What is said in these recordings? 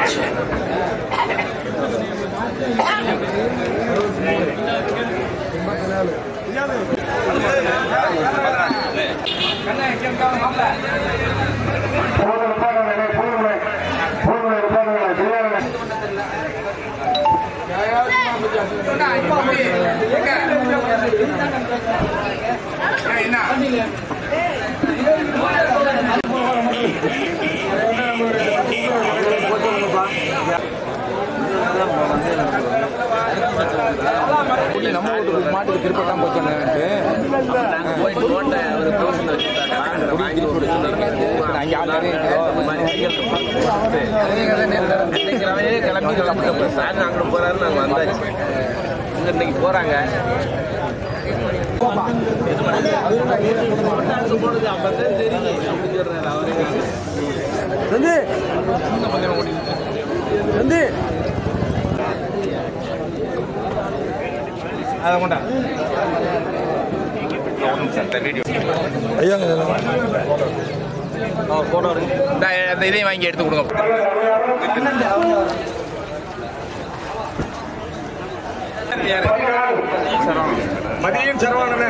நம்ம வீட்டுக்கு மாட்டுக்கு திருப்பட்டாம் போச்சாங்கன்ட்டு அங்கே ஆள் நிறைய அங்கே போறாரு நாங்கள் வந்தாச்சு இங்க இன்னைக்கு போறாங்க வந்து வந்து அதை கொண்டா ஐயா போட்டோ இந்த அந்த இதையும் வாங்கி எடுத்து கொடுங்க மதியம் சரவாணனே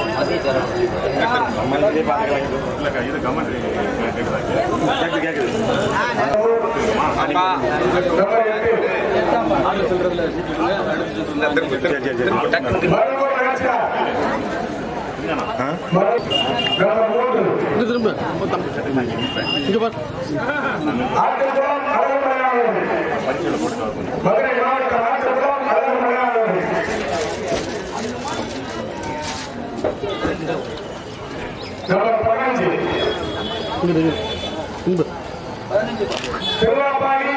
திரும்ப இங்க பாரு மதுரை மாவட்டம் ஆற்றுக்குளம் அழகுமலையாளர் நம்பர் பதினஞ்சு இங்க இங்க இங்க திருவாப்பாடி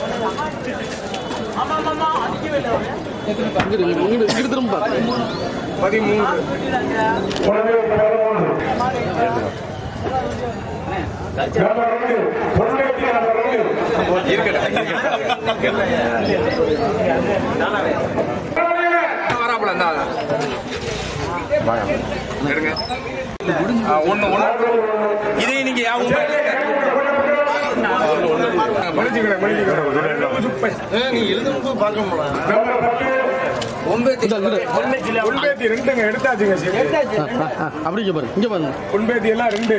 இங்க இங்க இங்க திரும்ப பாரு பதிமூன்று குழந்தை பதிமூன்று நம்பர் ரெண்டு பொருளுக்கு நம்பர் ரெண்டு வராப்புல இருந்தா எடுங்க ஒன்று ஒன்று இதே நீங்க யாவும் மன்னிச்சுக்கிறேன் மன்னிச்சுக்கிறேன் நீ எழுதுறது பார்க்க முடியல நம்பர் பத்து உள்பேத்தி ரெண்டுங்க எடுத்தாச்சுங்க சரி அப்படி இங்க பாரு இங்க பாருங்க உள்பேத்தி எல்லாம் ரெண்டு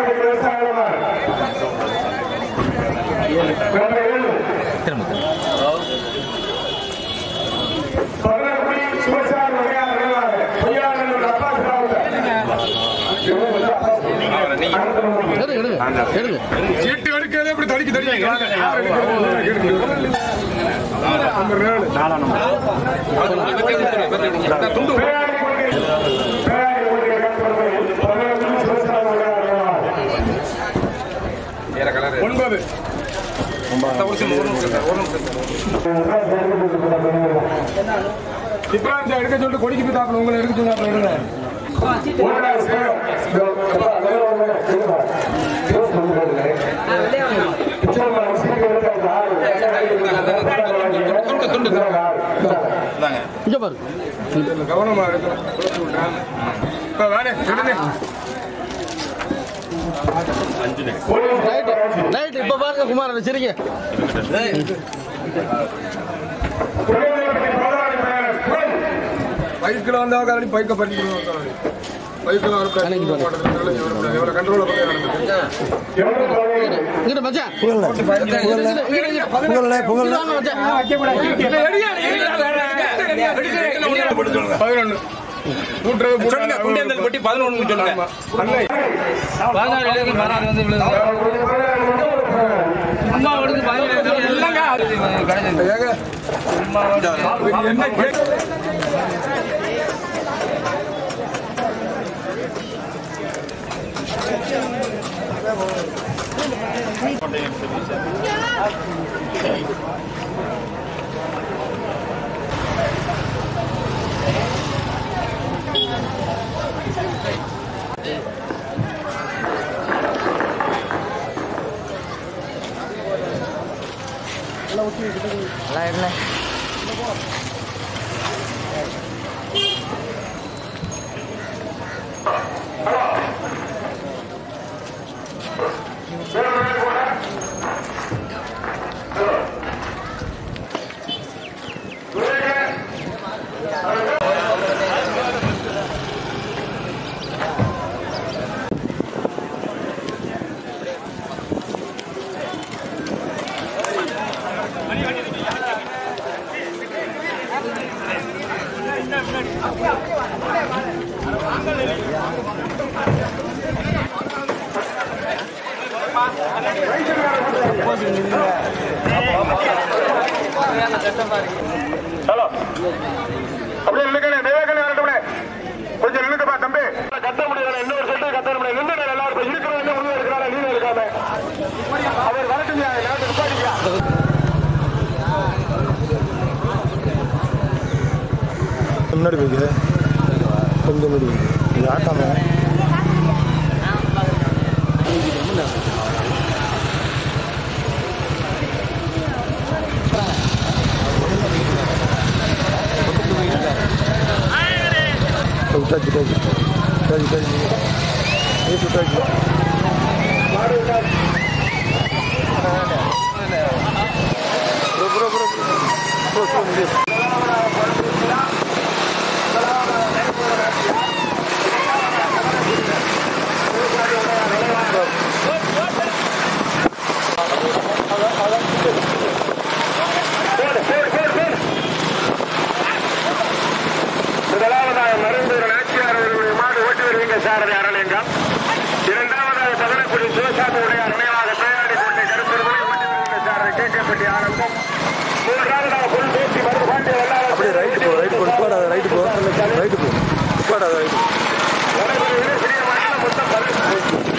நம்பர் ஏழு பதினெட்டு சிவசாமி விளையாட விளையாட பொய்யாளர் அப்பா எடுங்க எடுங்க எடுங்க சீட்டு எடுக்கிறதே இப்படி தடிக்கு தடிக்கு நம்பர் ஏழு துண்டு பேராடி கொண்டு பேராடி கொண்டு கட்டுறது பதினெட்டு சிவசாமி விளையாட விளையாட வேற கலர் ஒன்பது ஒரு நிமிஷம் ஒரு நிமிஷம் ஒரு நிமிஷம் இப்ராஹிம் சார் எடுக்க சொல்லிட்டு கொடிக்கு போய் உங்களை எடுக்க சொன்னாப்ல எடுங்க ஓடாது சேரும். இதோ, அப்பா, அதோ வாங்க, எடுங்க. க்ளோஸ் பண்ணி போடுங்க. பிச்சைக்கார முஸ்லிம்கள் எடுக்க அந்த ஆளு. துண்டு, துண்டு. இந்தாங்க ஆளு. இந்தாங்க. இந்தாங்க இங்க பாரு கவனமா இருக்கணும் இப்ப வேணே எடுங்க போலீஸ் ரைட் ரைட் இப்ப பாருங்க குமார் சரிங்க பைக்கில் வந்தா காரணி பைக்கை பண்ணிக்கணும் பைக்கில் எவ்வளோ கண்ட்ரோல இங்கிட்ட மச்சான் புகழ்ல புகழ்ல பதினொன்று கூட்டுறது சொல்லுங்க குண்டியந்தல் பட்டி பதினொன்று சொல்லுங்க அன்னை என்ன கேட்டு ஹலோ அப்படியே நின்னுக்கணே வேகனே வரட்டும்னே கொஞ்சம் நின்னுக்கப்பா தம்பி கத்த முடியல இன்னொரு செட்டு கத்த முடியல நின்று எல்லாரும் இப்ப இருக்கிறவங்க உள்ள இருக்கிறாங்க நீங்க இருக்காம அவர் வரட்டும் நாட்டு நிப்பாட்டிக்கா முன்னாடி போய்க்கு கொஞ்சம் முன்னாடி இது ஆட்டாம விட்டாச்சு விட்டாச்சு விட்டாச்சு விட்டாச்சு ஏசி விட்டாச்சு bro bro bro bro bro முடியும் முதலாவதாக மருந்தூர் நாச்சியார் அவர்களுடைய மாடு ஓட்டி வருவீங்க சாரதி அறலிங்கம் இரண்டாவதாக பதனக்குடி சிவசாமியுடைய அருமையாக பேயாடி கொண்ட கருப்பொருளை ஓட்டி வருவீங்க சாரதி கேட்கப்பட்டி ஆரம்பம் மூன்றாவதாக பொருள் பேசி மருந்து பாண்டிய வல்லாளர் அப்படியே ரைட்டு போ ரைட்டு போ உட்காடாத ரைட்டு போ ரைட்டு போ உட்காடாத ரைட்டு வடபுறையிலே சிறிய மாட்டில் மொத்தம் பதினெட்டு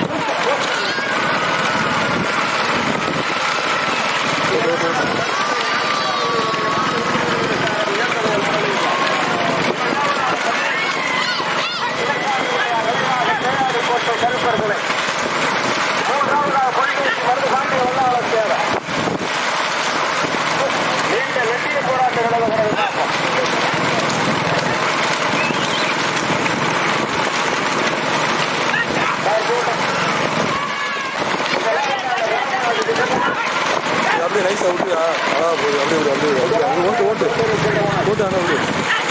கருப்பர்களை மூன்றாவதாக பொருள் பேசி மருந்து பாண்டிய வல்லாளர் சேவை நீண்ட வெற்றிய போராட்டங்களை பார்ப்போம் அப்படியே நைஸாக விட்டுயா ஆ போகுது அப்படியே விடு அப்படியே விடு அப்படியே அங்கே ஓட்டு ஓட்டு ஓட்டு அங்கே விடு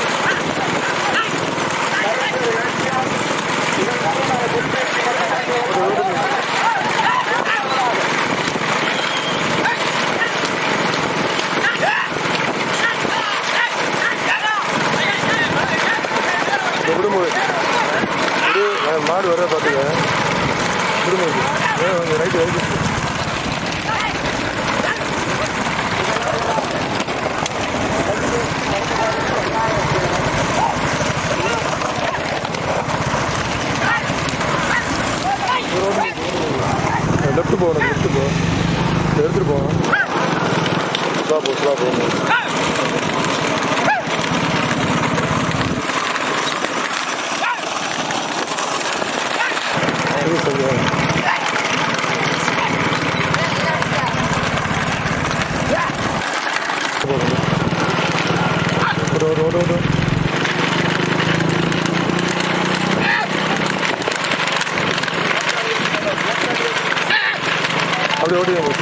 இந்த விடுமுறை விடு நான் மாடு வர பார்த்துக்க விடுமுறை ரைட்டு ரைட்டு லெஃப்ட் போகணும் லெஃப்ட் போ இதை எடுத்துட்டு போகணும் ஸ்லா போ ஸ்லா போகணும் சரி சரி போகணும் ஒரு ஒரு ஒரு ஒரு அப்படியே ஓடி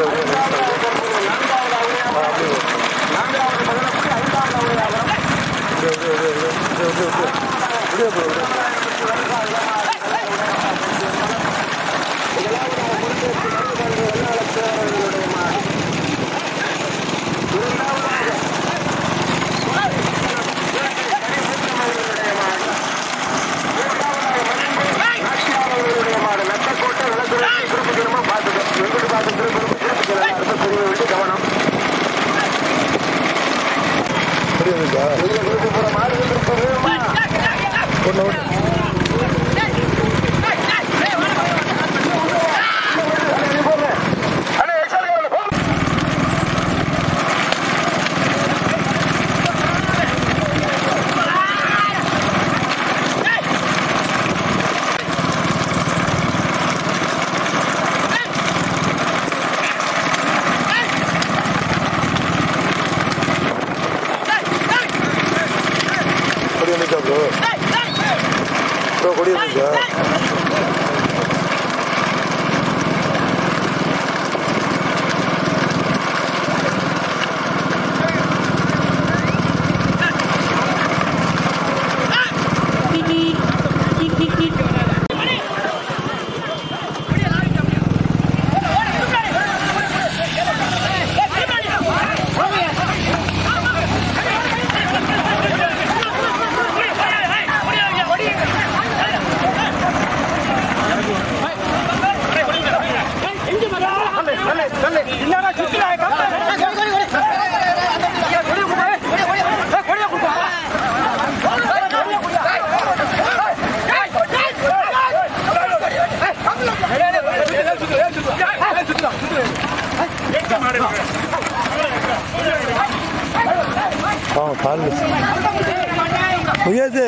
அப்படியே ஆ, அப்படியே போ. அப்படியே, அப்படியே, அப்படியே, அப்படியே, அப்படியே, அப்படியே, அப்படியே bro, அப்படியே. அப்படியே வந்துச்சா? ஒண்ணு, ஒண்ணு. கொடி வந்துச்சா ப்ரோ ப்ரோ கொடி வந்துச்சா ஆ கால் முயேசு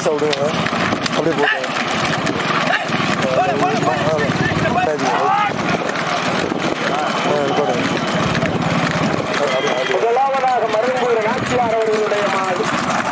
லேசாக விடுங்க அப்படியே போட்டு முதலாவதாக மருங்கூர் நாச்சியார் அவர்களுடைய மாடு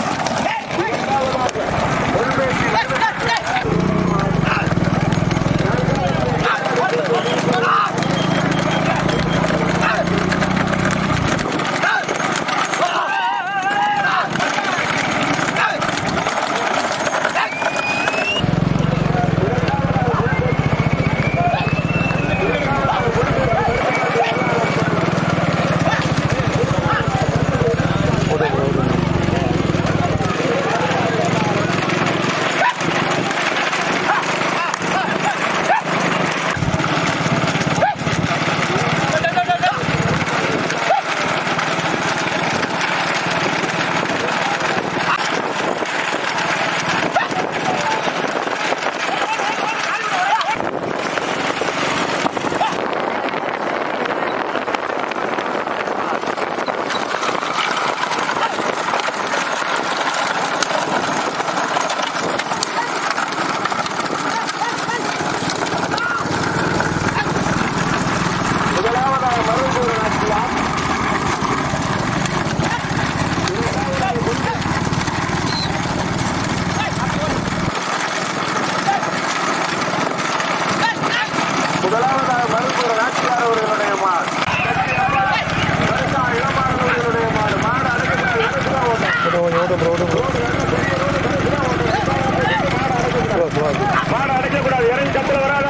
முதலாவதாக மருங்கூர் நாச்சியார் முதலாவதாக மருங்கூர் நாச்சியார் அவர்களுடைய மாடு இளமாறு அவர்களுடைய மாடு மாடு அடுத்த கொஞ்சம் ஓட்டம் ஓட்டம் மாடு அடைக்கக்கூடாது இறங்கி கத்துல வராத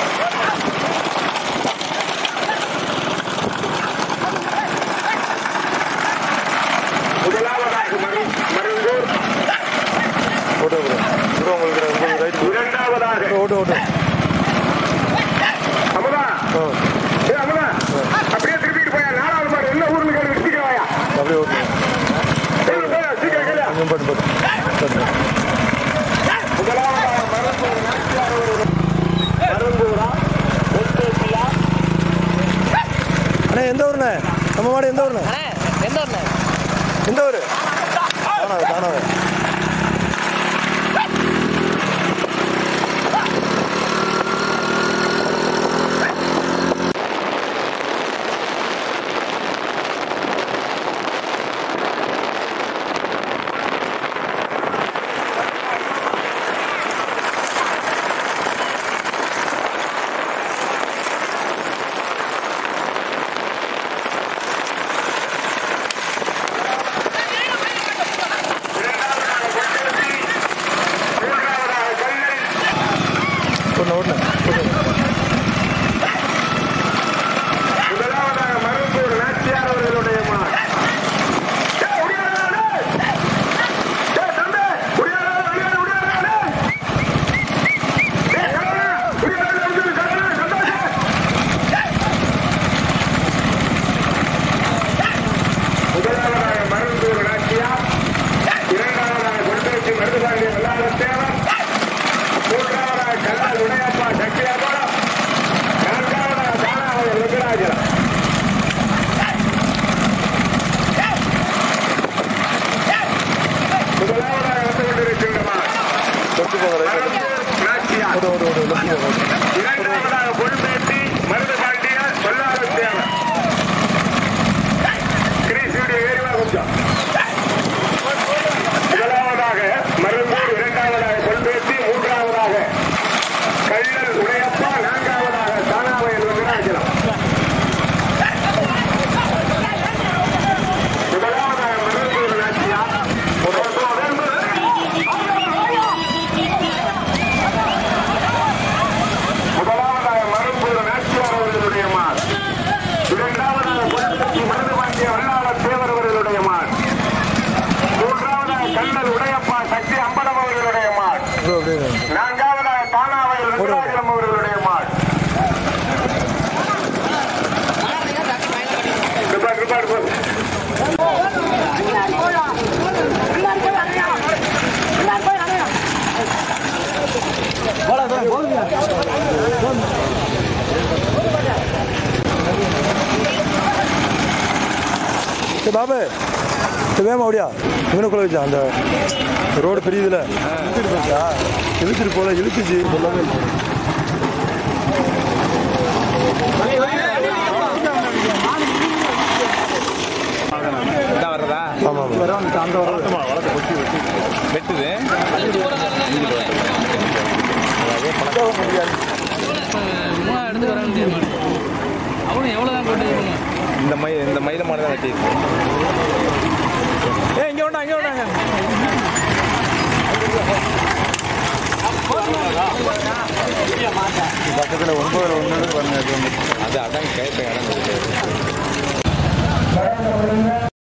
முதலாவதாக மரு மருங்கூர் ஓட்டம் ப்ரோ உங்களுக்கு உங்களுக்கு ரைட் இரண்டாவதாக ஓட்டம் ஓட்டம் அமுதா ஆ ஏ அமுதா அப்படியே திருப்பிட்டு போயா நாலாவது மாடு என்ன ஊர்ல கேள்வி வச்சுக்கவாயா அப்படியே ஓட்டம் சீக்கிரம் கேளு கொஞ்சம் பட்டு பட்டு முதலாவதாக மருங்கூர் நாச்சியார் அவர்கள் மருங்கூரா ஒத்தேசியா அண்ணா எந்த ஊருண்ணே நம்ம மாடு எந்த ஊருண்ணே எந்த ஊர் தானாவே தானாவே மூன்றாவதாக கல்லல் ஓட்டணும் ஓட்டணும் முதலாவதாக மருந்தூர் நாச்சியார் அவர்களுடைய மாடு ஏய், உடையாடா, டேய். ஏய், தம்பி, உடையாடா, உடையாடா, உடையாடா, டேய். ஏய், கண்ணா, உடையாடா, உடையாடா, கண்ணா, சந்தோஷம். முதலாவதாக மருந்தூர் நாச்சியார் இரண்டாவதாக கொண்டேச்சி மருதுபாண்டிய வெள்ளாளத்தேவர் மூன்றாவதாக கல்லால் உடையப்பா சக்தியாபுரம் நான்காவதாக தானாவதி ருத்ராஜலம் முதலாவதாக வந்து கொண்டிருக்கின்றமா லெஃப்ட் போங்க ரைட் நாச்சியார் ஓட்டம் ஓட்டம் ஓட்டம் லெஃப்ட் போங்க இரண்டாவதாக பொன்பேட்டி மருதுபாண்டிய வெள்ளாளத்தேவர் கிரீசுடைய ஏரிவா கொஞ்சம் முதலாவதாக மருந்தூர் இரண்டாவதாக பொன்பேட்டி மூன்றாவதாக கள்ளல் உடையப்பா நான்காவதாக தானாவயல் வெங்கடாச்சலம் முதலாவதாக மருந்தூர் நாச்சியார் முதலாவதாக மருந்தூர் நாச்சியார் அவர்களுடைய மார் இரண்டாவதாக பொன்பேட்டி மருதுபாண்டிய வெள்ளாளர் தேவர் அவர்களுடைய மார் மூன்றாவதாக கண்ணல் உடையப்பா சக்தி அம்பலம் அவர்களுடைய மார் ப்ரோ அப்படியே நான்காவதாக தானாவையில் வெங்கடாஜலம் அவர்களுடைய மாடு ரிப்பார்ட், ரிப்பார்ட் போடு. சரி பாபு சரி வேமா அப்படியா இவனுக்குள்ள வச்சா அந்த ரோடு பெரியதுல இழுத்துட்டு போச்சா இழுத்துட்டு போல இழுத்துச்சு சொல்லவே இல்லை இதான் வர்றதா ஆமா ஆமா வெட்டுது அவனும் எவ்வளோதான் போட்டு இந்த மை இந்த மயில மாடு தான் வெட்டி ஏ இங்க வேண்டாம் இங்க வேண்டாங்க பக்கத்துல ஒன்பதுல ஒன்று பாருங்க அது அதான் கேட்ட இடம் இருக்கு